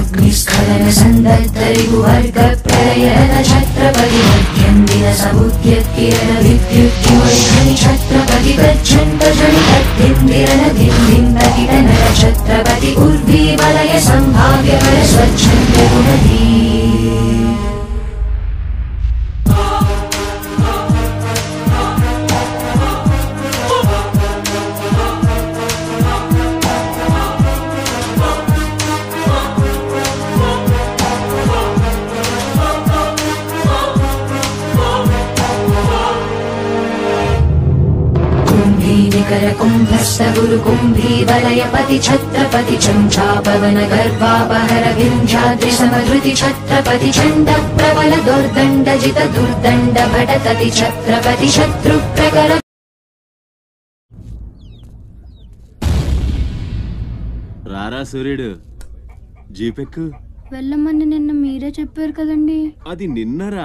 अग्निस्खलन सन्दत्तरिगुवर्ग प्रलयन छत्रपति मध्यन्दिन समुद्यत्किरण विद्युद्युवैधनि छत्रपति गच्छन्त जनितद्दिन्दिरन दिन्दिन्दकिटनर छत्रपति उर्वीवलय सम्भाव्य बल स्वच्छन्द गुणधी कुम्भीनिकर कुम्भस्थ गुरु कुम्भी वलयपति छत्रपति चञ्चापवन गर्वापहर विन्ध्याद्रि समधृति छत्रपति चण्ड प्रबल दुर्दण्ड जित दुर्दण्ड भटतति छत्रपति शत्रु प्रकर రారా సూర్యుడు జీపెక్కు వెళ్ళమని నిన్న మీరే చెప్పారు కదండి అది నిన్నరా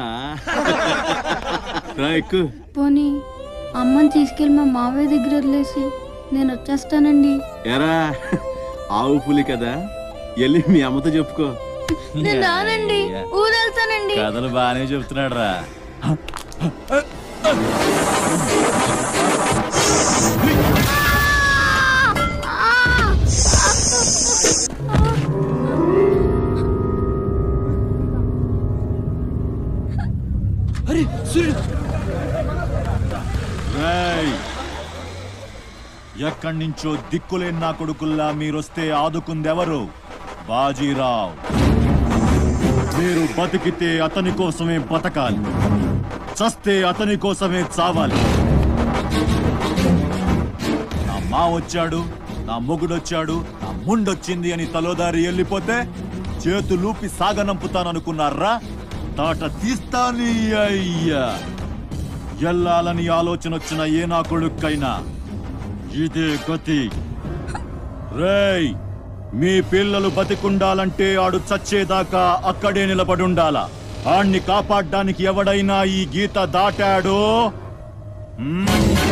రా ఎక్కు పోనీ అమ్మని తీసుకెళ్ళి మా మావయ్య దగ్గర వదిలేసి నేను వచ్చేస్తానండి ఎరా ఆవు పులి కదా వెళ్ళి మీ అమ్మతో చెప్పుకో నేను రానండి ఊరెళ్తానండి కథలు బాగానే చెప్తున్నాడు రా రేయ్! ఎక్కడి నుంచో దిక్కులేని నా కొడుకుల్లా మీరొస్తే ఆదుకుందెవరు బాజీరావ్ మీరు బతికితే అతని కోసమే బతకాలి చస్తే అతని కోసమే చావాలి నా మా వచ్చాడు నా మొగుడొచ్చాడు నా ముండొచ్చింది అని తలోదారి వెళ్ళిపోతే చేతులూపి సాగనంపుతాననుకున్నారా తాట తీస్తాని అయ్యా ఎల్లాలని ఆలోచన వచ్చిన ఏ నా కొడుక్కైనా ఇదే గతి రేయ్ మీ పిల్లలు బతికుండాలంటే ఆడు చచ్చేదాకా అక్కడే నిలబడుండాలా ఆణ్ణి కాపాడ్డానికి ఎవడైనా ఈ గీత దాటాడో హ్మ్?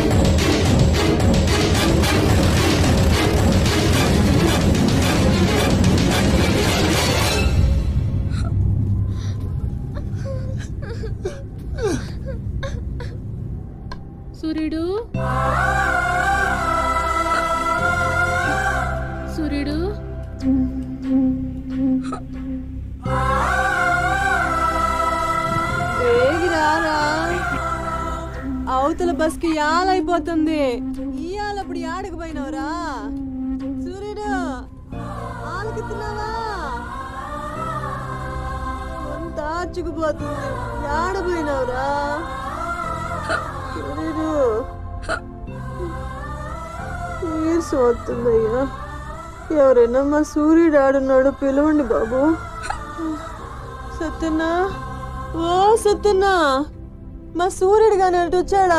సూర్యుడు సూర్యుడు వేగి రారా అవతల బస్కి యాలైపోతుంది ఇయాలప్పుడు యాడకు పోయినవరా సూర్యుడు ఆలకిస్తున్నావా అంత ఆచుకుపోతుంది యాడ పోయినవరా సూర్యుడు నీరసం వస్తుందయ్యా ఎవరైనా మా సూర్యుడు ఆడున్నాడు పిలవండి బాబు సత్యనా ఓ సత్యనా మా సూర్యుడు గాని అటు వచ్చాడా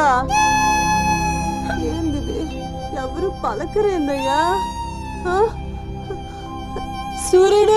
ఏందిది ఎవరు పలకరేందయ్యా ఆ? సూర్యుడు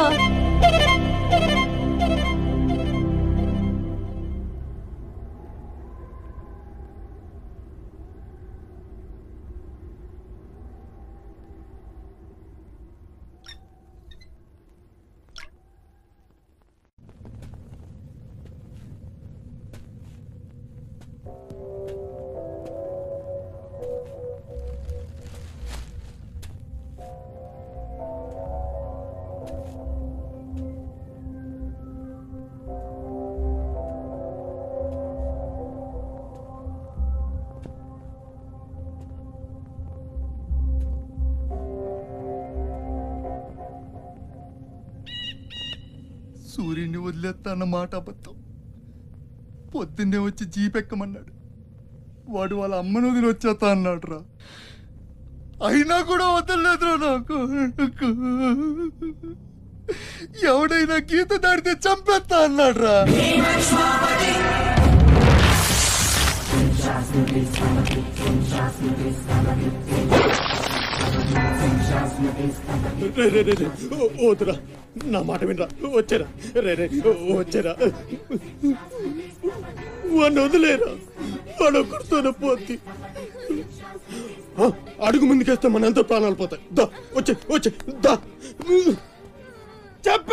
సూర్యుడిని వదిలేస్తా అన్న మాట అబద్ధం పొద్దున్నే వచ్చి జీపెక్కమన్నాడు వాడు వాళ్ళ అమ్మను వదిలి వచ్చేస్తా అన్నాడు రా అయినా కూడా వదలలేదురా నాకు ఎవడైనా గీత దాడితే చంపేస్తా అన్నాడు రా రే రే రే రే ఓ- వద్దురా నా మాట వినరా వచ్చారా రే రే వచ్చారా వాడిని వదిలేరా వాడు ఒక్కడితోనే పోద్ది ఆ, అడుగు ముందుకేస్తే మన ఎంత ప్రాణాలు పోతాయి దా వచ్చే వచ్చే దా చెప్ప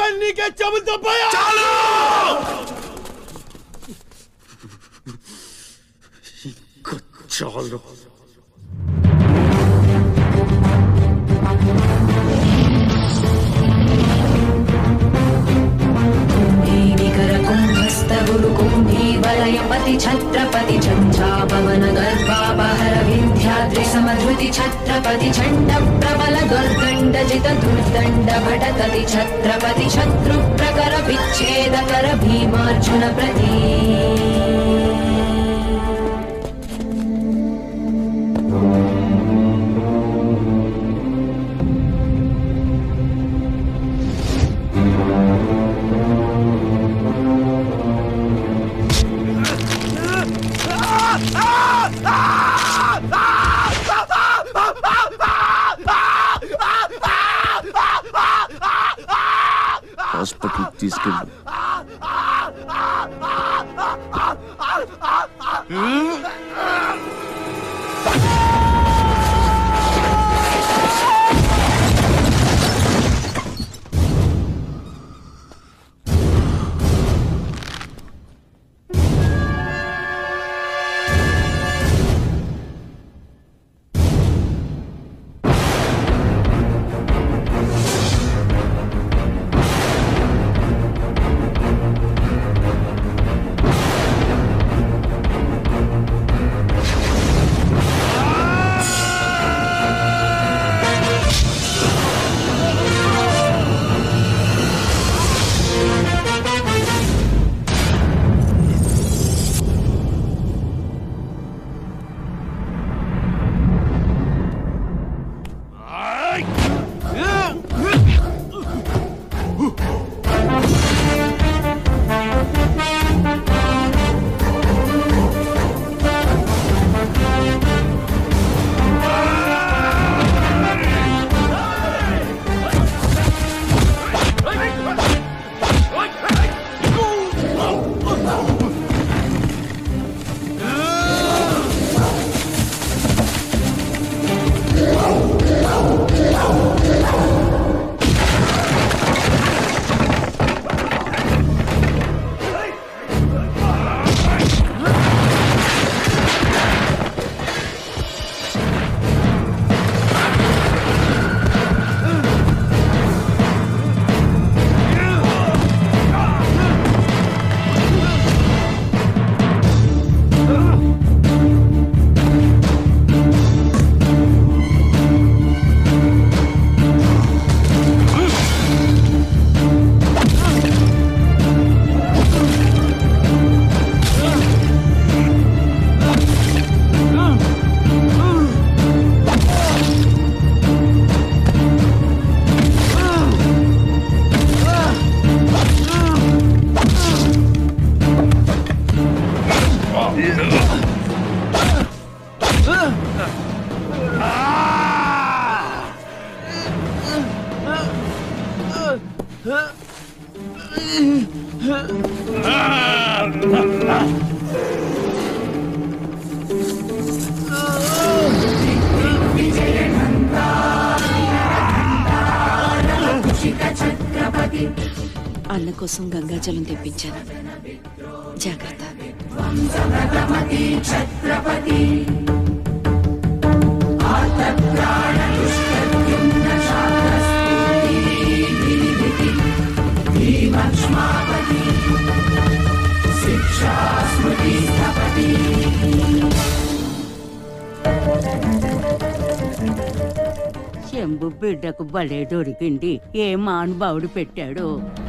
చెవులు తప్పాయా చాలు కుంభీనికర కుంభస్థ గురు కుంభీ వలయపతి ఛత్రపతి చంచాపవన గర్భాపహర వింధ్యాద్రి సమధృతి ఛత్రపతి చండ ప్రబల దుర్దండ జిత దుర్దండ భటతతి ఛత్రపతి శత్రు ప్రకర విచ్ఛేదకర భీమార్జున ప్రతి హాస్పిటల్ తీసుకెళ్ళు అన్న కోసం గంగాజలం తెప్పించాను జాగ్రత్త శంభు బిడ్డకు భలే దొరికింది ఏ మానుభావుడు పెట్టాడు